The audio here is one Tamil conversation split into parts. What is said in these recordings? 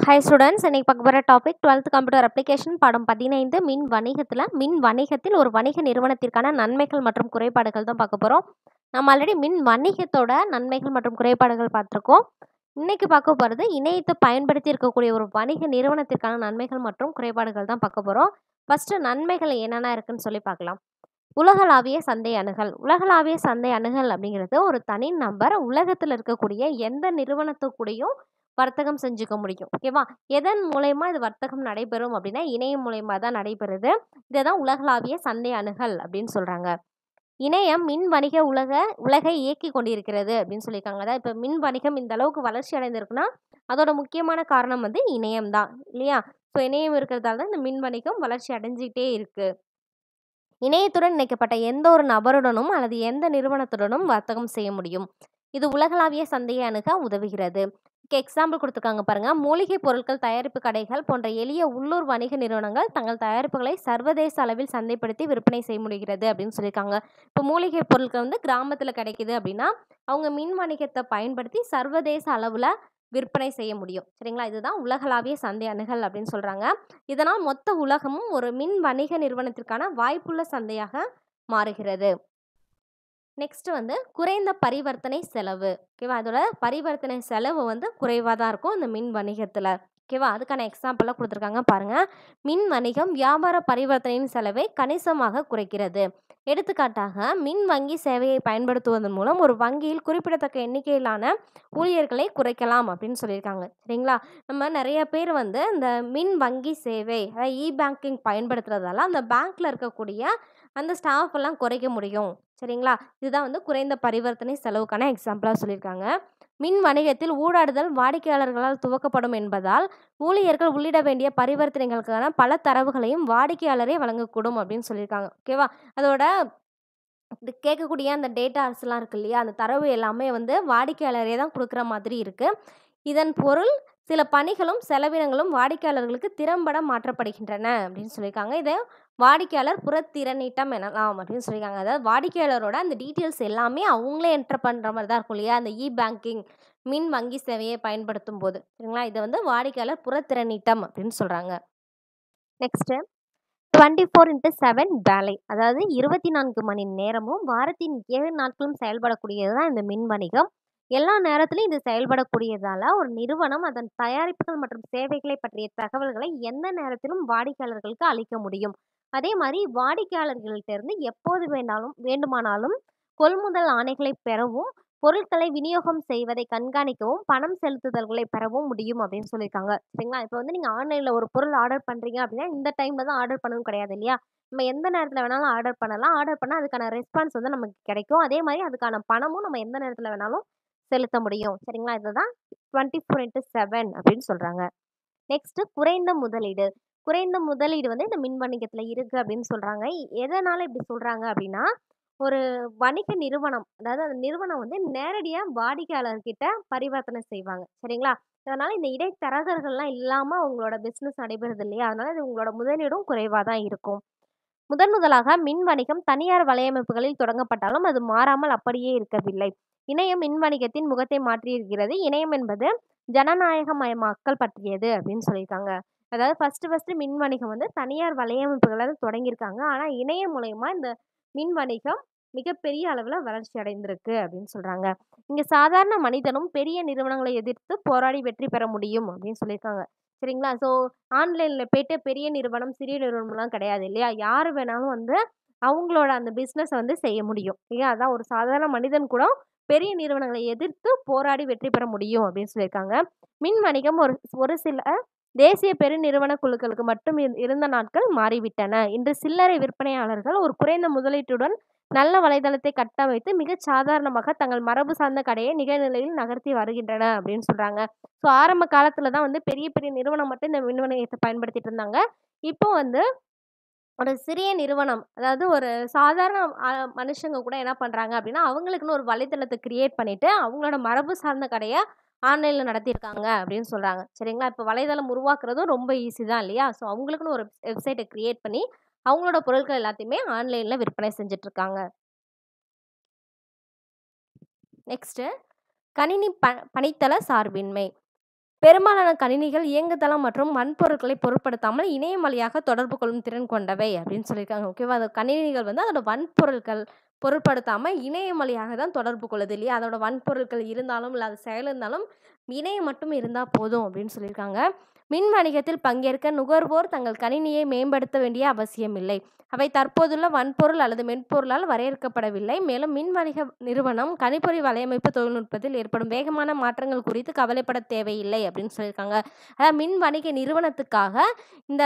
ஹாய் ஸ்டூடெண்ட்ஸ் இன்னைக்கு பார்க்க போகிற டாபிக் டுவெல்த் கம்ப்யூட்டர் அப்ளிகேஷன் பாடம் பதினைந்து மின் வணிகத்தில் மின் வணிகத்தில் ஒரு வணிக நிறுவனத்திற்கான நன்மைகள் மற்றும் குறைபாடுகள் தான் பார்க்க போகிறோம் நம்ம ஆல்ரெடி மின் வணிகத்தோட நன்மைகள் மற்றும் குறைபாடுகள் பார்த்துருக்கோம் இன்னைக்கு பார்க்க போகிறது இணையத்தை பயன்படுத்தி இருக்கக்கூடிய ஒரு வணிக நிறுவனத்திற்கான நன்மைகள் மற்றும் குறைபாடுகள் தான் பார்க்க போகிறோம் ஃபஸ்ட்டு நன்மைகள் என்னென்ன இருக்குன்னு சொல்லி பார்க்கலாம் உலகளாவிய சந்தை அணுகல் உலகளாவிய சந்தை அணுகல் அப்படிங்கிறது ஒரு தனி நபர் உலகத்தில் இருக்கக்கூடிய எந்த நிறுவனத்துக்கூடயும் வர்த்தகம் செஞ்சுக்க முடியும் ஓகேவா எதன் மூலயமா இது வர்த்தகம் நடைபெறும் அப்படின்னா இணையம் மூலயமா தான் நடைபெறுது இதை தான் உலகளாவிய சந்தை அணுகல் அப்படின்னு சொல்கிறாங்க இணையம் மின் வணிக உலக உலகை இயக்கி கொண்டிருக்கிறது அப்படின்னு சொல்லியிருக்காங்க அதாவது இப்போ மின் வணிகம் இந்த அளவுக்கு வளர்ச்சி அடைந்திருக்குன்னா அதோட முக்கியமான காரணம் வந்து இணையம் தான் இல்லையா ஸோ இணையம் இருக்கிறதால தான் இந்த மின் வணிகம் வளர்ச்சி அடைஞ்சிக்கிட்டே இருக்குது இணையத்துடன் இணைக்கப்பட்ட எந்த ஒரு நபருடனும் அல்லது எந்த நிறுவனத்துடனும் வர்த்தகம் செய்ய முடியும் இது உலகளாவிய சந்தையை அணுக உதவுகிறது எக்ஸாம்பிள் கொடுத்துருக்காங்க பாருங்க மூலிகை பொருட்கள் தயாரிப்பு கடைகள் போன்ற எளிய உள்ளூர் வணிக நிறுவனங்கள் தங்கள் தயாரிப்புகளை சர்வதேச அளவில் சந்தைப்படுத்தி விற்பனை செய்ய முடிகிறது அப்படின்னு சொல்லியிருக்காங்க இப்போ மூலிகை பொருட்கள் வந்து கிராமத்தில் கிடைக்குது அப்படின்னா அவங்க மின் வணிகத்தை பயன்படுத்தி சர்வதேச அளவில் விற்பனை செய்ய முடியும் சரிங்களா இதுதான் உலகளாவிய சந்தை அணுகல் அப்படின்னு சொல்கிறாங்க இதனால் மொத்த உலகமும் ஒரு மின் வணிக நிறுவனத்திற்கான வாய்ப்புள்ள சந்தையாக மாறுகிறது நெக்ஸ்ட் வந்து குறைந்த பரிவர்த்தனை செலவு ஓகேவா அதோட பரிவர்த்தனை செலவு வந்து குறைவாக தான் இருக்கும் இந்த மின் வணிகத்தில் ஓகேவா அதுக்கான எக்ஸாம்பிளாக கொடுத்துருக்காங்க பாருங்கள் மின் வணிகம் வியாபார பரிவர்த்தனையின் செலவை கணிசமாக குறைக்கிறது எடுத்துக்காட்டாக மின் வங்கி சேவையை பயன்படுத்துவதன் மூலம் ஒரு வங்கியில் குறிப்பிடத்தக்க எண்ணிக்கையிலான ஊழியர்களை குறைக்கலாம் அப்படின்னு சொல்லியிருக்காங்க சரிங்களா நம்ம நிறைய பேர் வந்து இந்த மின் வங்கி சேவை அதாவது இ பேங்கிங் பயன்படுத்துறதால அந்த பேங்க்கில் இருக்கக்கூடிய அந்த ஸ்டாஃப் எல்லாம் குறைக்க முடியும் சரிங்களா இதுதான் வந்து குறைந்த பரிவர்த்தனை செலவுக்கான எக்ஸாம்பிளாக சொல்லியிருக்காங்க மின் வணிகத்தில் ஊடாடுதல் வாடிக்கையாளர்களால் துவக்கப்படும் என்பதால் ஊழியர்கள் உள்ளிட வேண்டிய பரிவர்த்தனைகளுக்கான பல தரவுகளையும் வாடிக்கையாளரே வழங்கக்கூடும் அப்படின்னு சொல்லியிருக்காங்க ஓகேவா அதோட இது கேட்கக்கூடிய அந்த டேட்டாஸ்லாம் இருக்கு இல்லையா அந்த தரவு எல்லாமே வந்து வாடிக்கையாளரே தான் கொடுக்குற மாதிரி இருக்குது இதன் பொருள் சில பணிகளும் செலவினங்களும் வாடிக்கையாளர்களுக்கு திறம்பட மாற்றப்படுகின்றன அப்படின்னு சொல்லியிருக்காங்க இதை வாடிக்கையாளர் புறத்திறனீட்டம் எனலாம் அப்படின்னு சொல்லியிருக்காங்க அதாவது வாடிக்கையாளரோட அந்த டீட்டெயில்ஸ் எல்லாமே அவங்களே என்டர் பண்ணுற மாதிரி தான் இருக்கும் இல்லையா அந்த இ பேங்கிங் மின் வங்கி சேவையை பயன்படுத்தும் போது சரிங்களா இதை வந்து வாடிக்கையாளர் புறத்திறனீட்டம் அப்படின்னு சொல்கிறாங்க next twenty four into seven வேலை அதாவது இருபத்தி நான்கு மணி நேரமும் வாரத்தின் ஏழு நாட்களும் செயல்படக்கூடியது தான் இந்த மின் வணிகம் எல்லா நேரத்திலையும் இது செயல்படக்கூடியதால் ஒரு நிறுவனம் அதன் தயாரிப்புகள் மற்றும் சேவைகளை பற்றிய தகவல்களை எந்த நேரத்திலும் வாடிக்கையாளர்களுக்கு அளிக்க முடியும் அதே மாதிரி வாடிக்கையாளர்கள்ட்டிருந்து எப்போது வேணாலும் வேண்டுமானாலும் கொள்முதல் ஆணைகளை பெறவும் பொருட்களை விநியோகம் செய்வதை கண்காணிக்கவும் பணம் செலுத்துதல்களை பெறவும் முடியும் அப்படின்னு சொல்லியிருக்காங்க சரிங்களா இப்போ வந்து நீங்கள் ஆன்லைனில் ஒரு பொருள் ஆர்டர் பண்ணுறீங்க அப்படின்னா இந்த டைமில் தான் ஆர்டர் பண்ணணும் கிடையாது இல்லையா நம்ம எந்த நேரத்தில் வேணாலும் ஆர்டர் பண்ணலாம் ஆர்டர் பண்ணால் அதுக்கான ரெஸ்பான்ஸ் வந்து நமக்கு கிடைக்கும் அதே மாதிரி அதுக்கான பணமும் நம்ம எந்த நேரத்தில் வேணாலும் செலுத்த முடியும் சரிங்களா இதுதான் டுவெண்ட்டி ஃபோர் இன்ட்டு செவன் அப்படின்னு சொல்கிறாங்க நெக்ஸ்ட்டு குறைந்த முதலீடு குறைந்த முதலீடு வந்து இந்த மின் வணிகத்தில் இருக்குது அப்படின்னு சொல்கிறாங்க எதனால் இப்படி சொல்கிறாங்க அப்படின்னா ஒரு வணிக நிறுவனம் அதாவது அந்த நிறுவனம் வந்து நேரடியாக வாடிக்கையாளர்கிட்ட பரிவர்த்தனை செய்வாங்க சரிங்களா அதனால் இந்த இடைத்தரகர்கள்லாம் இல்லாமல் அவங்களோட பிஸ்னஸ் நடைபெறுது இல்லையா அதனால் இது உங்களோட முதலீடும் குறைவாக தான் இருக்கும் முதன் முதலாக மின் வணிகம் தனியார் வலையமைப்புகளில் தொடங்கப்பட்டாலும் அது மாறாமல் அப்படியே இருக்கவில்லை இணையம் மின் வணிகத்தின் முகத்தை மாற்றியிருக்கிறது இணையம் என்பது ஜனநாயகமயமாக்கல் பற்றியது அப்படின்னு சொல்லியிருக்காங்க அதாவது ஃபஸ்ட்டு ஃபஸ்ட்டு மின் வணிகம் வந்து தனியார் வலையமைப்புகளை தொடங்கியிருக்காங்க ஆனால் இணையம் மூலயமா இந்த மின் வணிகம் மிகப்பெரிய அளவில் வளர்ச்சி அடைந்திருக்கு அப்படின்னு சொல்கிறாங்க இங்கே சாதாரண மனிதனும் பெரிய நிறுவனங்களை எதிர்த்து போராடி வெற்றி பெற முடியும் அப்படின்னு சொல்லியிருக்காங்க சரிங்களா ஸோ ஆன்லைனில் போய்ட்டு பெரிய நிறுவனம் சிறிய நிறுவனம்லாம் கிடையாது இல்லையா யார் வேணாலும் வந்து அவங்களோட அந்த பிஸ்னஸை வந்து செய்ய முடியும் இல்லையா அதான் ஒரு சாதாரண மனிதன் கூட பெரிய நிறுவனங்களை எதிர்த்து போராடி வெற்றி பெற முடியும் அப்படின்னு சொல்லியிருக்காங்க மின் வணிகம் ஒரு ஒரு சில தேசிய பெருநிறுவன குழுக்களுக்கு மட்டும் இருந்த நாட்கள் மாறிவிட்டன இன்று சில்லறை விற்பனையாளர்கள் ஒரு குறைந்த முதலீட்டுடன் நல்ல வலைதளத்தை கட்டமைத்து மிக சாதாரணமாக தங்கள் மரபு சார்ந்த கடையை நிகழ்நிலையில் நகர்த்தி வருகின்றன அப்படின்னு சொல்கிறாங்க ஸோ ஆரம்ப காலத்தில் தான் வந்து பெரிய பெரிய நிறுவனம் மட்டும் இந்த மின் வணிகத்தை பயன்படுத்திட்டு இருந்தாங்க இப்போ வந்து ஒரு சிறிய நிறுவனம் அதாவது ஒரு சாதாரண மனுஷங்க கூட என்ன பண்ணுறாங்க அப்படின்னா அவங்களுக்குன்னு ஒரு வலைத்தளத்தை க்ரியேட் பண்ணிவிட்டு அவங்களோட மரபு சார்ந்த கடையை ஆன்லைனில் நடத்தியிருக்காங்க அப்படின்னு சொல்கிறாங்க சரிங்களா இப்போ வலைதளம் உருவாக்குறதும் ரொம்ப ஈஸி தான் இல்லையா ஸோ அவங்களுக்குன்னு ஒரு வெப்சைட்டை க்ரியேட் பண்ணி அவங்களோட பொருட்கள் எல்லாத்தையுமே ஆன்லைனில் விற்பனை செஞ்சிட்ருக்காங்க நெக்ஸ்ட்டு கணினி ப பணித்தள சார்பின்மை பெரும்பாலான கணினிகள் இயங்குதளம் மற்றும் வன்பொருட்களை பொருட்படுத்தாமல் இணையம் வழியாக தொடர்பு கொள்ளும் திறன் கொண்டவை அப்படின்னு சொல்லியிருக்காங்க ஓகேவா அது கணினிகள் வந்து அதோட வன்பொருட்கள் பொருட்படுத்தாமல் இணையம் வழியாக தான் தொடர்பு கொள்ளுது இல்லையா அதோட வன்பொருட்கள் இருந்தாலும் இல்லை அது செயல் இருந்தாலும் இணையம் மட்டும் இருந்தால் போதும் அப்படின்னு சொல்லியிருக்காங்க மின் வணிகத்தில் பங்கேற்க நுகர்வோர் தங்கள் கணினியை மேம்படுத்த வேண்டிய அவசியமில்லை அவை தற்போதுள்ள வன்பொருள் அல்லது மென்பொருளால் வரையறுக்கப்படவில்லை மேலும் மின் வணிக நிறுவனம் கணிப்பொறி வலையமைப்பு தொழில்நுட்பத்தில் ஏற்படும் வேகமான மாற்றங்கள் குறித்து கவலைப்பட தேவையில்லை அப்படின்னு சொல்லியிருக்காங்க அதாவது மின் வணிக நிறுவனத்துக்காக இந்த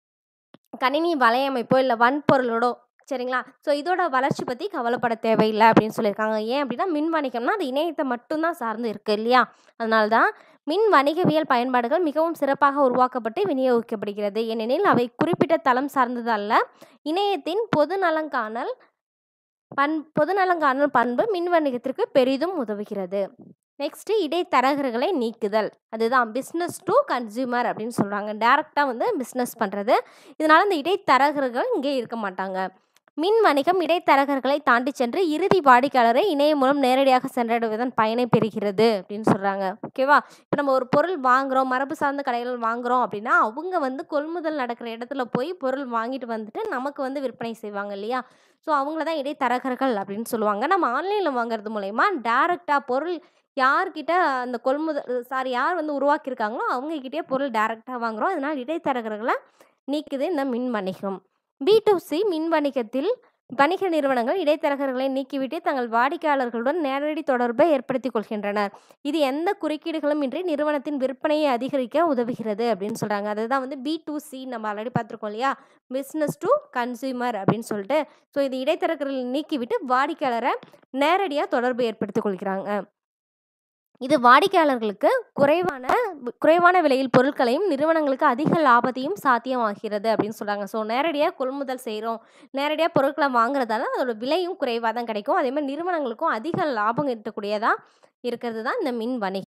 கணினி வலையமைப்போ இல்லை வன்பொருளோடோ சரிங்களா ஸோ இதோட வளர்ச்சி பற்றி கவலைப்பட தேவையில்லை அப்படின்னு சொல்லியிருக்காங்க ஏன் அப்படின்னா மின் வணிகம்னா அது இணையத்தை மட்டும்தான் சார்ந்து இருக்குது இல்லையா அதனால தான் மின் வணிகவியல் பயன்பாடுகள் மிகவும் சிறப்பாக உருவாக்கப்பட்டு விநியோகிக்கப்படுகிறது ஏனெனில் அவை குறிப்பிட்ட தளம் சார்ந்தது அல்ல இணையத்தின் பொது நலங்காணல் பண் பொது நலங்காணல் பண்பு மின் வணிகத்திற்கு பெரிதும் உதவுகிறது நெக்ஸ்ட்டு இடைத்தரகர்களை நீக்குதல் அதுதான் பிஸ்னஸ் டு கன்சியூமர் அப்படின்னு சொல்கிறாங்க டேரெக்டாக வந்து பிஸ்னஸ் பண்ணுறது இதனால் இந்த இடைத்தரகர்கள் இங்கே இருக்க மாட்டாங்க மின் வணிகம் இடைத்தரகர்களை தாண்டி சென்று இறுதி வாடிக்கையாளரை இணையம் மூலம் நேரடியாக சென்றடைவதன் பயனை பெறுகிறது அப்படின்னு சொல்கிறாங்க ஓகேவா இப்போ நம்ம ஒரு பொருள் வாங்குகிறோம் மரபு சார்ந்த கடைகள் வாங்குகிறோம் அப்படின்னா அவங்க வந்து கொள்முதல் நடக்கிற இடத்துல போய் பொருள் வாங்கிட்டு வந்துட்டு நமக்கு வந்து விற்பனை செய்வாங்க இல்லையா ஸோ அவங்கள தான் இடைத்தரகர்கள் அப்படின்னு சொல்லுவாங்க நம்ம ஆன்லைனில் வாங்குறது மூலயமா டேரெக்டாக பொருள் யார்கிட்ட அந்த கொள்முதல் சாரி யார் வந்து உருவாக்கியிருக்காங்களோ அவங்கக்கிட்டே பொருள் டேரெக்டாக வாங்குகிறோம் அதனால் இடைத்தரகர்களை நீக்குது இந்த மின் வணிகம் பி டு சி மின் வணிகத்தில் வணிக நிறுவனங்கள் இடைத்தரகர்களை நீக்கிவிட்டு தங்கள் வாடிக்கையாளர்களுடன் நேரடி தொடர்பை ஏற்படுத்திக் கொள்கின்றனர் இது எந்த குறுக்கீடுகளும் இன்றி நிறுவனத்தின் விற்பனையை அதிகரிக்க உதவுகிறது அப்படின்னு சொல்கிறாங்க அதுதான் வந்து பி டு சி நம்ம ஆல்ரெடி பார்த்துருக்கோம் இல்லையா பிஸ்னஸ் டு கன்சியூமர் அப்படின்னு சொல்லிட்டு ஸோ இது இடைத்தரகர்களை நீக்கிவிட்டு வாடிக்கையாளரை நேரடியாக தொடர்பு ஏற்படுத்திக் கொள்கிறாங்க இது வாடிக்கையாளர்களுக்கு குறைவான குறைவான விலையில் பொருட்களையும் நிறுவனங்களுக்கு அதிக லாபத்தையும் சாத்தியமாகிறது அப்படின்னு சொல்கிறாங்க ஸோ நேரடியாக கொள்முதல் செய்கிறோம் நேரடியாக பொருட்களை வாங்குறதால அதோட விலையும் குறைவாக தான் கிடைக்கும் அதே மாதிரி நிறுவனங்களுக்கும் அதிக லாபம் ஈட்டக்கூடியதாக இருக்கிறது தான் இந்த மின் வணிகம்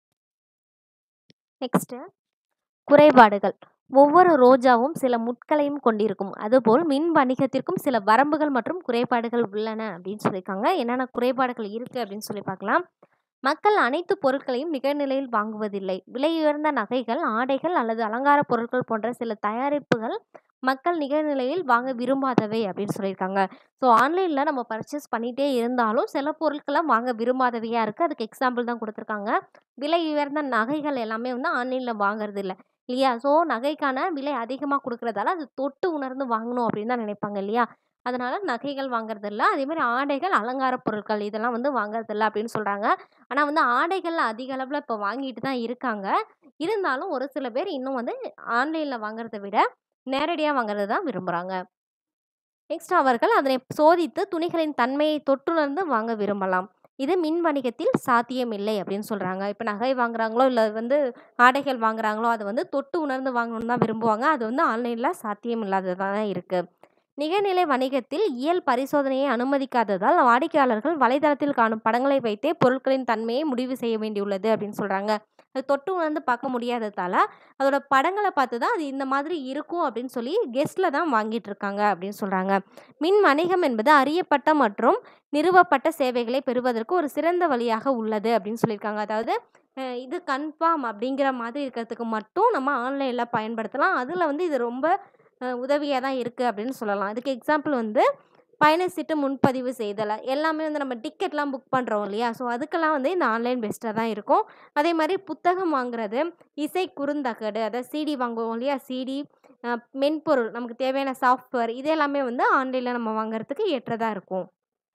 நெக்ஸ்ட்டு குறைபாடுகள் ஒவ்வொரு ரோஜாவும் சில முட்களையும் கொண்டிருக்கும் அதுபோல் மின் வணிகத்திற்கும் சில வரம்புகள் மற்றும் குறைபாடுகள் உள்ளன அப்படின்னு சொல்லியிருக்காங்க என்னென்ன குறைபாடுகள் இருக்குது அப்படின்னு சொல்லி பார்க்கலாம் மக்கள் அனைத்து பொருட்களையும் நிகழ்நிலையில் வாங்குவதில்லை விலையுயர்ந்த நகைகள் ஆடைகள் அல்லது அலங்கார பொருட்கள் போன்ற சில தயாரிப்புகள் மக்கள் நிகழ்நிலையில் வாங்க விரும்பாதவை அப்படின்னு சொல்லியிருக்காங்க ஸோ ஆன்லைனில் நம்ம பர்ச்சேஸ் பண்ணிகிட்டே இருந்தாலும் சில பொருட்களை வாங்க விரும்பாதவையாக இருக்குது அதுக்கு எக்ஸாம்பிள் தான் கொடுத்துருக்காங்க விலை உயர்ந்த நகைகள் எல்லாமே வந்து ஆன்லைனில் வாங்குறது இல்லை இல்லையா ஸோ நகைக்கான விலை அதிகமாக கொடுக்குறதால அது தொட்டு உணர்ந்து வாங்கணும் அப்படின்னு தான் நினைப்பாங்க இல்லையா அதனால் நகைகள் வாங்குறது இல்லை அதே மாதிரி ஆடைகள் அலங்கார பொருட்கள் இதெல்லாம் வந்து வாங்குறது இல்லை அப்படின்னு சொல்கிறாங்க ஆனால் வந்து ஆடைகள் அதிக அளவில் இப்போ வாங்கிட்டு தான் இருக்காங்க இருந்தாலும் ஒரு சில பேர் இன்னும் வந்து ஆன்லைனில் வாங்குறத விட நேரடியாக வாங்குறது தான் விரும்புகிறாங்க நெக்ஸ்ட் அவர்கள் அதனை சோதித்து துணிகளின் தன்மையை தொட்டுணர்ந்து வாங்க விரும்பலாம் இது மின் வணிகத்தில் சாத்தியமில்லை அப்படின்னு சொல்கிறாங்க இப்போ நகை வாங்குறாங்களோ இல்லை வந்து ஆடைகள் வாங்குறாங்களோ அதை வந்து தொட்டு உணர்ந்து வாங்கணும்னு தான் விரும்புவாங்க அது வந்து ஆன்லைனில் சாத்தியம் இல்லாததாக தான் இருக்குது நிகழ்நிலை வணிகத்தில் இயல் பரிசோதனையை அனுமதிக்காததால் வாடிக்கையாளர்கள் வலைதளத்தில் காணும் படங்களை வைத்தே பொருட்களின் தன்மையை முடிவு செய்ய வேண்டியுள்ளது அப்படின்னு சொல்கிறாங்க அது தொட்டு உணர்ந்து பார்க்க முடியாததால் அதோட படங்களை பார்த்து தான் அது இந்த மாதிரி இருக்கும் அப்படின்னு சொல்லி கெஸ்ட்டில் தான் வாங்கிட்டு இருக்காங்க அப்படின்னு சொல்கிறாங்க மின் வணிகம் என்பது அறியப்பட்ட மற்றும் நிறுவப்பட்ட சேவைகளை பெறுவதற்கு ஒரு சிறந்த வழியாக உள்ளது அப்படின்னு சொல்லியிருக்காங்க அதாவது அஹ் இது கன்ஃபார்ம் அப்படிங்கிற மாதிரி இருக்கிறதுக்கு மட்டும் நம்ம ஆன்லைனில் பயன்படுத்தலாம் அதில் வந்து இது ரொம்ப உதவியாக தான் இருக்குது அப்படின்னு சொல்லலாம் அதுக்கு எக்ஸாம்பிள் வந்து பயண சீட்டு முன்பதிவு செய்தலை எல்லாமே வந்து நம்ம டிக்கெட்லாம் புக் பண்ணுறோம் இல்லையா ஸோ அதுக்கெல்லாம் வந்து இந்த ஆன்லைன் பெஸ்ட்டாக தான் இருக்கும் அதே மாதிரி புத்தகம் வாங்குறது இசை குறுந்தகடு அதாவது சிடி வாங்குவோம் இல்லையா சிடி மென்பொருள் நமக்கு தேவையான சாஃப்ட்வேர் இது எல்லாமே வந்து ஆன்லைனில் நம்ம வாங்குறதுக்கு ஏற்றதாக இருக்கும்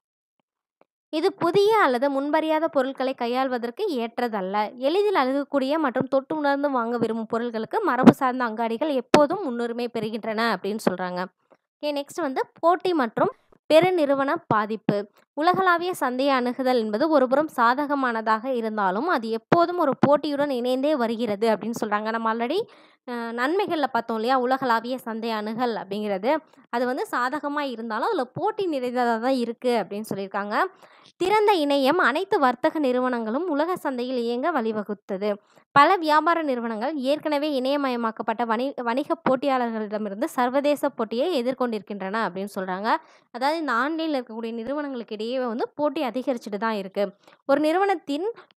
இது புதிய அல்லது முன்பறியாத பொருட்களை கையாள்வதற்கு ஏற்றதல்ல எளிதில் அணுகக்கூடிய மற்றும் தொட்டு உணர்ந்து வாங்க விரும்பும் பொருட்களுக்கு மரபு சார்ந்த அங்காடிகள் எப்போதும் முன்னுரிமை பெறுகின்றன அப்படின்னு சொல்கிறாங்க ஓகே நெக்ஸ்ட் வந்து போட்டி மற்றும் பெருநிறுவன பாதிப்பு உலகளாவிய சந்தையை அணுகுதல் என்பது ஒருபுறம் சாதகமானதாக இருந்தாலும் அது எப்போதும் ஒரு போட்டியுடன் இணைந்தே வருகிறது அப்படின்னு சொல்கிறாங்க நம்ம ஆல்ரெடி நன்மைகளில் பார்த்தோம் இல்லையா உலகளாவிய சந்தை அணுகல் அப்படிங்கிறது அது வந்து சாதகமாக இருந்தாலும் அதில் போட்டி நிறைந்ததாக தான் இருக்குது அப்படின்னு சொல்லியிருக்காங்க திறந்த இணையம் அனைத்து வர்த்தக நிறுவனங்களும் உலக சந்தையில் இயங்க வழிவகுத்தது பல வியாபார நிறுவனங்கள் ஏற்கனவே இணையமயமாக்கப்பட்ட வணி வணிக போட்டியாளர்களிடமிருந்து சர்வதேச போட்டியை எதிர்கொண்டிருக்கின்றன அப்படின்னு சொல்கிறாங்க அதாவது இந்த ஆன்லைனில் இருக்கக்கூடிய நிறுவனங்களுக்கு இடையே வந்து போட்டி அதிகரிச்சுட்டு தான் இருக்குது ஒரு நிறுவனத்தின்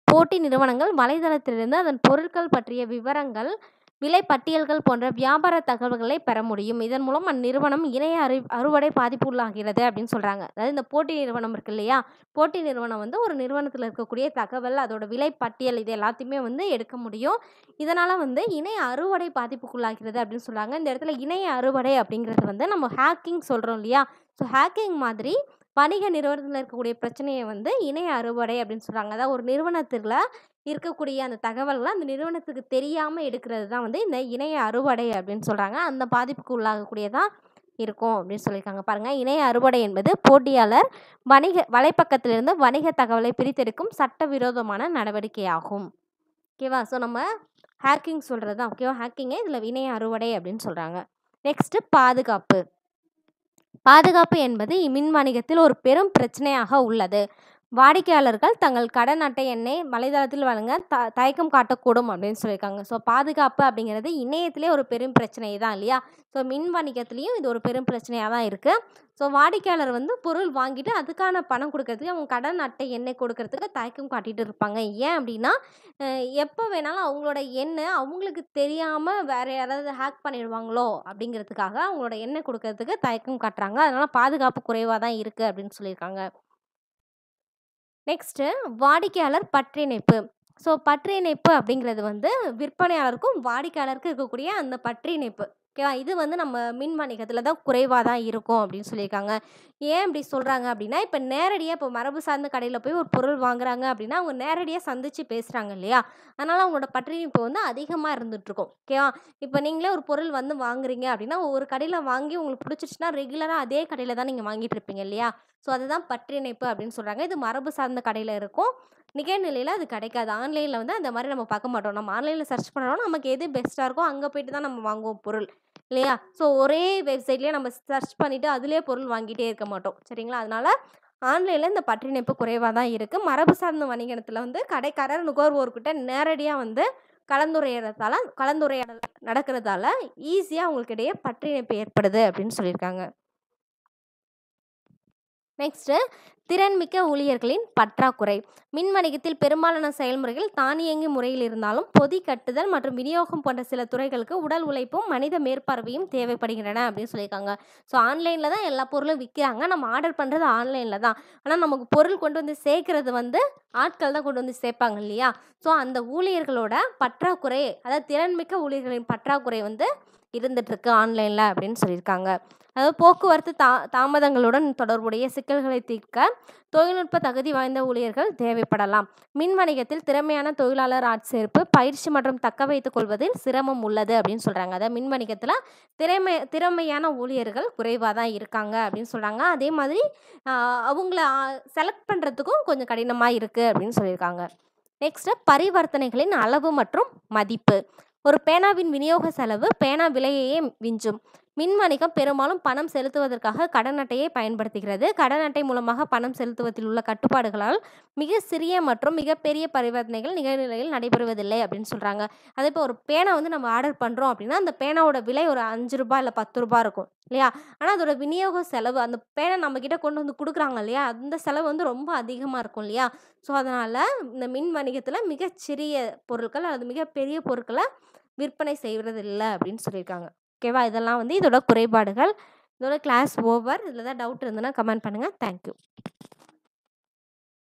போட்டி நிறுவனங்கள் வலைதளத்திலிருந்து அதன் பொருட்கள் பற்றிய விவரங்கள் விலை பட்டியல்கள் போன்ற வியாபார தகவல்களை பெற முடியும் இதன் மூலம் அந்நிறுவனம் இணைய அறி அறுவடை பாதிப்பு உள்ளாகிறது அப்படின்னு சொல்கிறாங்க அதாவது இந்த போட்டி நிறுவனம் இருக்கு இல்லையா போட்டி நிறுவனம் வந்து ஒரு நிறுவனத்தில் இருக்கக்கூடிய தகவல் அதோட விலை பட்டியல் இது எல்லாத்தையுமே வந்து எடுக்க முடியும் இதனால் வந்து இணைய அறுவடை பாதிப்புக்குள்ளாகிறது அப்படின்னு சொல்கிறாங்க இந்த இடத்துல இணைய அறுவடை அப்படிங்கிறது வந்து நம்ம ஹேக்கிங் சொல்கிறோம் இல்லையா ஸோ ஹேக்கிங் மாதிரி வணிக நிறுவனத்தில் இருக்கக்கூடிய பிரச்சனையை வந்து இணைய அறுவடை அப்படின்னு சொல்கிறாங்க அதாவது ஒரு நிறுவனத்தில் இருக்கக்கூடிய அந்த தகவல்களை அந்த நிறுவனத்துக்கு தெரியாமல் எடுக்கிறது தான் வந்து இந்த இணைய அறுவடை அப்படின்னு சொல்கிறாங்க அந்த பாதிப்புக்கு உள்ளாகக்கூடியதாக இருக்கும் அப்படின்னு சொல்லியிருக்காங்க பாருங்கள் இணைய அறுவடை என்பது போட்டியாளர் வணிக வலைப்பக்கத்திலிருந்து வணிக தகவலை பிரித்தெடுக்கும் சட்டவிரோதமான நடவடிக்கையாகும் ஓகேவா ஸோ நம்ம ஹேக்கிங் சொல்கிறது தான் ஓகேவா ஹேக்கிங்கே இதில் இணைய அறுவடை அப்படின்னு சொல்கிறாங்க நெக்ஸ்ட்டு பாதுகாப்பு பாதுகாப்பு என்பது மின் வணிகத்தில் ஒரு பெரும் பிரச்சனையாக உள்ளது வாடிக்கையாளர்கள் தங்கள் கடன் அட்டை எண்ணை வலைதளத்தில் வழங்க த தயக்கம் காட்டக்கூடும் அப்படின்னு சொல்லியிருக்காங்க ஸோ பாதுகாப்பு அப்படிங்கிறது இணையத்திலே ஒரு பெரும் பிரச்சனை தான் இல்லையா ஸோ மின் வணிகத்துலேயும் இது ஒரு பெரும் பிரச்சனையாக தான் இருக்குது ஸோ வாடிக்கையாளர் வந்து பொருள் வாங்கிட்டு அதுக்கான பணம் கொடுக்கறதுக்கு அவங்க கடன் அட்டை எண்ணை கொடுக்கறதுக்கு தயக்கம் காட்டிட்டு இருப்பாங்க ஏன் அப்படின்னா அஹ் எப்போ வேணாலும் அவங்களோட எண்ணை அவங்களுக்கு தெரியாமல் வேறு யாராவது ஹேக் பண்ணிடுவாங்களோ அப்படிங்கிறதுக்காக அவங்களோட எண்ணை கொடுக்கறதுக்கு தயக்கம் காட்டுறாங்க அதனால் பாதுகாப்பு குறைவாக தான் இருக்குது அப்படின்னு சொல்லியிருக்காங்க நெக்ஸ்ட்டு வாடிக்கையாளர் பற்றிணைப்பு ஸோ பற்றிணைப்பு அப்படிங்கிறது வந்து விற்பனையாளருக்கும் வாடிக்கையாளருக்கும் இருக்கக்கூடிய அந்த பற்றிணைப்பு ஓகேவா இது வந்து நம்ம மின் வணிகத்தில் தான் குறைவாக தான் இருக்கும் அப்படின்னு சொல்லியிருக்காங்க ஏன் இப்படி சொல்கிறாங்க அப்படின்னா இப்போ நேரடியாக இப்போ மரபு சார்ந்த கடையில் போய் ஒரு பொருள் வாங்குறாங்க அப்படின்னா அவங்க நேரடியாக சந்தித்து பேசுகிறாங்க இல்லையா அதனால் அவங்களோட பற்றிணைப்பு வந்து அதிகமாக இருந்துகிட்ருக்கும் ஓகேவா இப்போ நீங்களே ஒரு பொருள் வந்து வாங்குறீங்க அப்படின்னா ஒரு கடையில் வாங்கி உங்களுக்கு பிடிச்சிருச்சுன்னா ரெகுலராக அதே கடையில் தான் நீங்கள் வாங்கிட்டு இருப்பீங்க இல்லையா ஸோ அதுதான் பற்றிணைப்பு அப்படின்னு சொல்கிறாங்க இது மரபு சார்ந்த கடையில் இருக்கும் நிகழ்நிலையில் அது கிடைக்காது ஆன்லைனில் வந்து அந்த மாதிரி நம்ம பார்க்க மாட்டோம் நம்ம ஆன்லைனில் சர்ச் பண்ணோம்னா நமக்கு எது பெஸ்ட்டாக இருக்கோ அங்கே போயிட்டு தான் நம்ம வாங்குவோம் பொருள் இல்லையா ஸோ ஒரே வெப்சைட்லேயே நம்ம சர்ச் பண்ணிவிட்டு அதிலே பொருள் வாங்கிட்டே இருக்க மாட்டோம் சரிங்களா அதனால் ஆன்லைனில் இந்த பற்றிணைப்பு குறைவாக தான் இருக்குது மரபு சார்ந்த வணிகத்தில் வந்து கடைக்காரர் நுகர்வோர்கிட்ட நேரடியாக வந்து கலந்துரையாடத்தால கலந்துரையாடல் நடக்கிறதால ஈஸியாக அவங்களுக்கு இடையே பற்றிணைப்பு ஏற்படுது அப்படின்னு சொல்லியிருக்காங்க நெக்ஸ்ட்டு திறன்மிக்க ஊழியர்களின் பற்றாக்குறை மின் வணிகத்தில் பெரும்பாலான செயல்முறைகள் தானியங்கி முறையில் இருந்தாலும் பொதி கட்டுதல் மற்றும் விநியோகம் போன்ற சில துறைகளுக்கு உடல் உழைப்பும் மனித மேற்பார்வையும் தேவைப்படுகின்றன அப்படின்னு சொல்லியிருக்காங்க ஸோ ஆன்லைனில் தான் எல்லா பொருளும் விற்கிறாங்க நம்ம ஆர்டர் பண்ணுறது ஆன்லைனில் தான் ஆனால் நமக்கு பொருள் கொண்டு வந்து சேர்க்கறது வந்து ஆட்கள் தான் கொண்டு வந்து சேர்ப்பாங்க இல்லையா ஸோ அந்த ஊழியர்களோட பற்றாக்குறை அதாவது திறன்மிக்க ஊழியர்களின் பற்றாக்குறை வந்து இருந்துகிட்ருக்கு ஆன்லைனில் அப்படின்னு சொல்லியிருக்காங்க அதாவது போக்குவரத்து தா தாமதங்களுடன் தொடர்புடைய சிக்கல்களை தீர்க்க தொழில்நுட்ப தகுதி வாய்ந்த ஊழியர்கள் தேவைப்படலாம் மின் வணிகத்தில் திறமையான தொழிலாளர் ஆட்சேர்ப்பு பயிற்சி மற்றும் தக்க வைத்துக் கொள்வதில் சிரமம் உள்ளது அப்படின்னு சொல்கிறாங்க அதாவது மின் வணிகத்தில் திறமை திறமையான ஊழியர்கள் குறைவாக தான் இருக்காங்க அப்படின்னு சொல்கிறாங்க அதே மாதிரி ஆஹ், அவங்கள செலக்ட் பண்ணுறதுக்கும் கொஞ்சம் கடினமாக இருக்குது அப்படின்னு சொல்லியிருக்காங்க நெக்ஸ்ட்டு பரிவர்த்தனைகளின் அளவு மற்றும் மதிப்பு ஒரு பேனாவின் விநியோக செலவு பேனா விலையையே விஞ்சும் மின் வணிகம் பெரும்பாலும் பணம் செலுத்துவதற்காக கடன் அட்டையை பயன்படுத்துகிறது கடன் அட்டை மூலமாக பணம் செலுத்துவதில் உள்ள கட்டுப்பாடுகளால் மிக சிறிய மற்றும் மிகப்பெரிய பரிவர்த்தனைகள் நிகழ்நிலையில் நடைபெறுவதில்லை அப்படின்னு சொல்கிறாங்க அதே இப்போ ஒரு பேனா வந்து நம்ம ஆர்டர் பண்ணுறோம் அப்படின்னா அந்த பேனாவோட விலை ஒரு அஞ்சு ரூபாய் இல்லை பத்து ரூபாய் இருக்கும் இல்லையா ஆனால் அதோட விநியோக செலவு அந்த பேனை நம்மக்கிட்ட கொண்டு வந்து கொடுக்குறாங்க இல்லையா அந்த செலவு வந்து ரொம்ப அதிகமாக இருக்கும் இல்லையா ஸோ அதனால் இந்த மின் வணிகத்தில் மிகச்சிறிய பொருட்கள் அல்லது மிகப்பெரிய பொருட்களை விற்பனை செய்கிறது இல்லை அப்படின்னு சொல்லியிருக்காங்க ஓகேவா இதெல்லாம் வந்து இதோட குறைபாடுகள் இதோட கிளாஸ் ஓவர் இதில் தான் டவுட் இருந்ததுன்னா கமெண்ட் பண்ணுங்கள் தேங்க்யூ